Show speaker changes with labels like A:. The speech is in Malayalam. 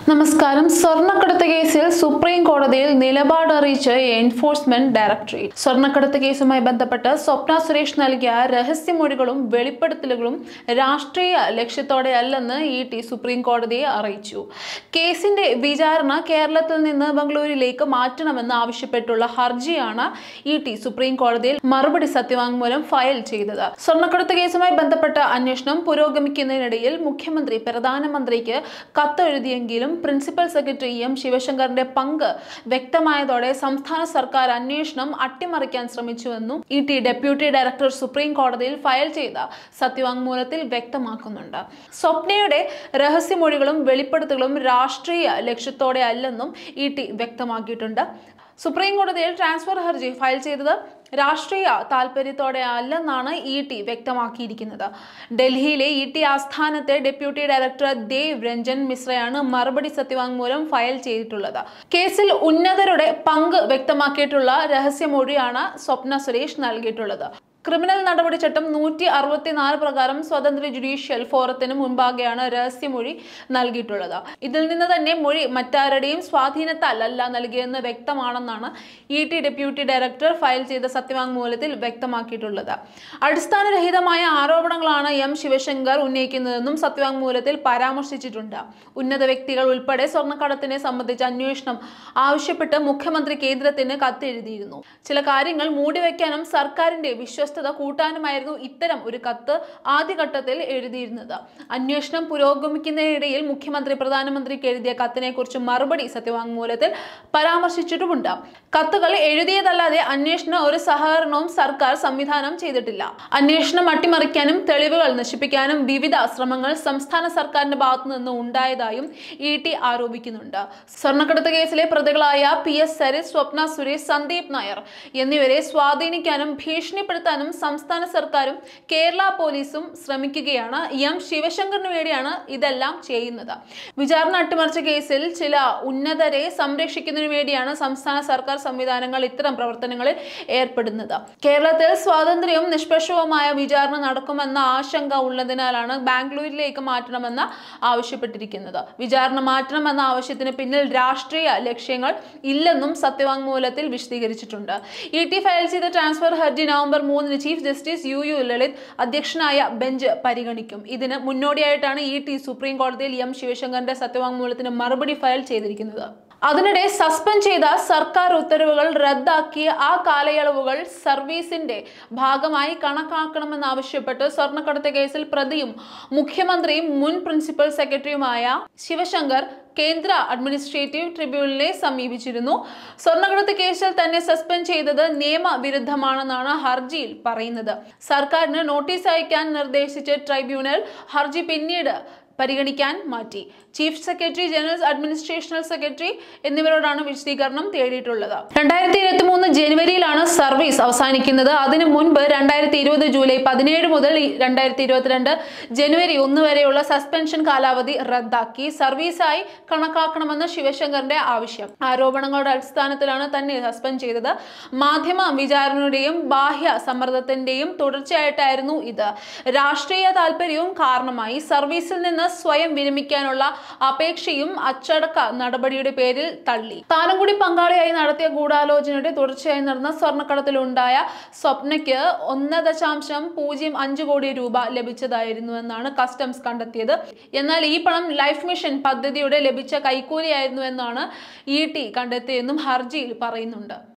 A: നമസ്കാരം സ്വർണ്ണക്കടത്ത് കേസിൽ സുപ്രീം കോടതിയിൽ നിലപാട് അറിയിച്ച് എൻഫോഴ്സ്മെന്റ് ഡയറക്ടറേറ്റ് സ്വർണ്ണക്കടത്ത് കേസുമായി ബന്ധപ്പെട്ട് സ്വപ്ന സുരേഷ് നൽകിയ രഹസ്യമൊഴികളും വെളിപ്പെടുത്തലുകളും രാഷ്ട്രീയ ലക്ഷ്യത്തോടെയല്ലെന്ന് ഇ ടി സുപ്രീം കോടതിയെ അറിയിച്ചു കേസിന്റെ വിചാരണ കേരളത്തിൽ നിന്ന് ബംഗളൂരുവിലേക്ക് മാറ്റണമെന്ന് ആവശ്യപ്പെട്ടുള്ള ഹർജിയാണ് ഇ ടി സുപ്രീം കോടതിയിൽ മറുപടി സത്യവാങ്മൂലം ഫയൽ ചെയ്തത് സ്വർണ്ണക്കടത്ത് കേസുമായി ബന്ധപ്പെട്ട അന്വേഷണം പുരോഗമിക്കുന്നതിനിടയിൽ മുഖ്യമന്ത്രി പ്രധാനമന്ത്രിക്ക് കത്തെഴുതിയെങ്കിലും പ്രിൻസിപ്പൽ സെക്രട്ടറി എം ശിവശങ്കറിന്റെ പങ്ക് വ്യക്തമായതോടെ സംസ്ഥാന സർക്കാർ അന്വേഷണം അട്ടിമറിക്കാൻ ശ്രമിച്ചുവെന്നും E D deputy director supreme കോടതിയിൽ ഫയൽ ചെയ്ത സത്യവാങ്മൂലത്തിൽ വ്യക്തമാക്കുന്നുണ്ട് സ്വപ്നയുടെ രഹസ്യമൊഴികളും വെളിപ്പെടുത്തലുകളും രാഷ്ട്രീയ ലക്ഷ്യത്തോടെ അല്ലെന്നും ഇ ടി വ്യക്തമാക്കിയിട്ടുണ്ട് സുപ്രീം കോടതിയിൽ ട്രാൻസ്ഫർ ഹർജി ഫയൽ ചെയ്തത് രാഷ്ട്രീയ താല്പര്യത്തോടെ അല്ലെന്നാണ് ഇ ടി വ്യക്തമാക്കിയിരിക്കുന്നത് ഡൽഹിയിലെ ഇ ടി ആസ്ഥാനത്തെ ഡെപ്യൂട്ടി ഡയറക്ടർ ദേവ് രഞ്ജൻ മിശ്രയാണ് മറുപടി സത്യവാങ്മൂലം ഫയൽ ചെയ്തിട്ടുള്ളത് കേസിൽ ഉന്നതരുടെ പങ്ക് വ്യക്തമാക്കിയിട്ടുള്ള രഹസ്യമൊഴിയാണ് സ്വപ്ന സുരേഷ് നൽകിയിട്ടുള്ളത് ക്രിമിനൽ നടപടിച്ചട്ടം നൂറ്റി അറുപത്തിനാല് പ്രകാരം സ്വതന്ത്ര ജുഡീഷ്യൽ ഫോറത്തിന് മുൻപാകെയാണ് രഹസ്യമൊഴി നൽകിയിട്ടുള്ളത് ഇതിൽ നിന്ന് തന്നെ മൊഴി മറ്റാരുടെയും സ്വാധീനത്താൽ അല്ല നൽകിയെന്ന് വ്യക്തമാണെന്നാണ് E D deputy director file ചെയ്ത സത്യവാങ്മൂലത്തിൽ വ്യക്തമാക്കിയിട്ടുള്ളത് അടിസ്ഥാനരഹിതമായ ആരോപണങ്ങളാണ് എം ശിവശങ്കർ ഉന്നയിക്കുന്നതെന്നും സത്യവാങ്മൂലത്തിൽ പരാമർശിച്ചിട്ടുണ്ട് ഉന്നത വ്യക്തികൾ ഉൾപ്പെടെ സ്വർണ്ണക്കടത്തിനെ സംബന്ധിച്ച അന്വേഷണം ആവശ്യപ്പെട്ട് മുഖ്യമന്ത്രി കേന്ദ്രത്തിന് കത്തെഴുതിയിരുന്നു ചില കാര്യങ്ങൾ മൂടിവെക്കാനും സർക്കാരിന്റെ വിശ്വസ്തത കൂട്ടാനുമായിരുന്നു ഇത്തരം ഒരു കത്ത് ആദ്യഘട്ടത്തിൽ എഴുതിയിരുന്നത് അന്വേഷണം പുരോഗമിക്കുന്നതിനിടയിൽ മുഖ്യമന്ത്രി പ്രധാനമന്ത്രിക്ക് എഴുതിയ കത്തിനെ കുറിച്ച് മറുപടി സത്യവാങ്മൂലത്തിൽ പരാമർശിച്ചിട്ടുമുണ്ട് കത്തുകൾ എഴുതിയതല്ലാതെ അന്വേഷണ ഒരു സഹകരണവും സർക്കാർ സംവിധാനം ചെയ്തിട്ടില്ല അന്വേഷണം അട്ടിമറിക്കാനും തെളിവുകൾ നശിപ്പിക്കാനും വിവിധ ശ്രമങ്ങൾ സംസ്ഥാന സർക്കാരിന്റെ ഭാഗത്തു നിന്ന് ഉണ്ടായതായും ഇ ടി ആരോപിക്കുന്നുണ്ട് സ്വർണ്ണക്കടത്ത് കേസിലെ പ്രതികളായ പി എസ് സരിത് സ്വപ്ന സുരേഷ് സന്ദീപ് നായർ എന്നിവരെ സ്വാധീനിക്കാനും ഭീഷണിപ്പെടുത്താനും സംസ്ഥാന സർക്കാരും കേരള പോലീസും ശ്രമിക്കുകയാണ് എം ശിവശങ്കറിന് വേണ്ടിയാണ് ഇതെല്ലാം ചെയ്യുന്നത് വിചാരണ അട്ടിമറിച്ച കേസിൽ ചില ഉന്നതരെ സംരക്ഷിക്കുന്നതിനു വേണ്ടിയാണ് സംസ്ഥാന സർക്കാർ സംവിധാനങ്ങൾ ഇത്തരം പ്രവർത്തനങ്ങളിൽ ഏർപ്പെടുന്നത് കേരളത്തിൽ സ്വാതന്ത്ര്യവും നിഷ്പക്ഷവുമായ വിചാരണ നടക്കുമെന്ന ആശങ്ക ഉള്ളതിനാലാണ് ബാംഗ്ലൂരിലേക്ക് മാറ്റണമെന്ന് ആവശ്യപ്പെട്ടിരിക്കുന്നത് വിചാരണ മാറ്റണമെന്ന ആവശ്യത്തിന് പിന്നിൽ രാഷ്ട്രീയ ലക്ഷ്യങ്ങൾ ഇല്ലെന്നും സത്യവാങ്മൂലത്തിൽ വിശദീകരിച്ചിട്ടുണ്ട് ഇ ടി ഫയൽ ചെയ്ത ട്രാൻസ്ഫർ ഹർജി നവംബർ മൂന്നിന് chief justice U U Lalit അധ്യക്ഷനായ ബെഞ്ച് പരിഗണിക്കും ഇതിന് മുന്നോടിയായിട്ടാണ് ഇ ടി സുപ്രീം കോടതിയിൽ എം ശിവശങ്കറിന്റെ സത്യവാങ്മൂലത്തിന് മറുപടി ഫയൽ ചെയ്തിരിക്കുന്നത് അതിനിടെ സസ്പെൻഡ് ചെയ്ത സർക്കാർ ഉത്തരവുകൾ റദ്ദാക്കിയ ആ കാലയളവുകൾ സർവീസിന്റെ ഭാഗമായി കണക്കാക്കണമെന്നാവശ്യപ്പെട്ട് സ്വർണ്ണക്കടത്ത് കേസിൽ പ്രതിയും മുഖ്യമന്ത്രിയും മുൻ പ്രിൻസിപ്പൽ സെക്രട്ടറിയുമായ ശിവശങ്കർ കേന്ദ്ര അഡ്മിനിസ്ട്രേറ്റീവ് ട്രിബ്യൂണലിനെ സമീപിച്ചിരുന്നു സ്വർണ്ണക്കടത്ത് കേസിൽ തന്നെ സസ്പെൻഡ് ചെയ്തത് നിയമവിരുദ്ധമാണെന്നാണ് ഹർജിയിൽ പറയുന്നത് സർക്കാരിന് നോട്ടീസ് അയക്കാൻ നിർദ്ദേശിച്ച ട്രൈബ്യൂണൽ ഹർജി പിന്നീട് പരിഗണിക്കാൻ മാറ്റി chief secretary general administrational secretary എന്നിവരോടാണ് വിശദീകരണം തേടിയിട്ടുള്ളത് രണ്ടായിരത്തി ഇരുപത്തി മൂന്ന് ജനുവരിയിലാണ് സർവീസ് അവസാനിക്കുന്നത് അതിനു മുൻപ് രണ്ടായിരത്തി ഇരുപത് ജൂലൈ പതിനേഴ് മുതൽ രണ്ടായിരത്തി ഇരുപത്തിരണ്ട് ജനുവരി ഒന്ന് വരെയുള്ള സസ്പെൻഷൻ കാലാവധി റദ്ദാക്കി സർവീസായി കണക്കാക്കണമെന്ന് ശിവശങ്കറിന്റെ ആവശ്യം ആരോപണങ്ങളുടെ അടിസ്ഥാനത്തിലാണ് തന്നെ സസ്പെൻഡ് ചെയ്തത് മാധ്യമ വിചാരണയുടെയും ബാഹ്യ സമ്മർദ്ദത്തിന്റെയും തുടർച്ചയായിട്ടായിരുന്നു ഇത് രാഷ്ട്രീയ താല്പര്യവും കാരണമായി സർവീസിൽ നിന്ന് സ്വയം വിരമിക്കാനുള്ള അപേക്ഷയും അച്ചടക്ക നടപടിയുടെ പേരിൽ തള്ളി താനും കൂടി പങ്കാളിയായി നടത്തിയ ഗൂഢാലോചനയുടെ തുടർച്ചയായി നടന്ന സ്വർണ്ണക്കടത്തിലുണ്ടായ സ്വപ്നയ്ക്ക് ഒന്ന് ദശാംശം പൂജ്യം അഞ്ച് കോടി രൂപ ലഭിച്ചതായിരുന്നുവെന്നാണ് കസ്റ്റംസ് കണ്ടെത്തിയത് എന്നാൽ ഈ പണം ലൈഫ് മിഷൻ പദ്ധതിയുടെ ലഭിച്ച കൈക്കൂലിയായിരുന്നുവെന്നാണ് ഇ ടി കണ്ടെത്തിയെന്നും ഹർജിയിൽ പറയുന്നുണ്ട്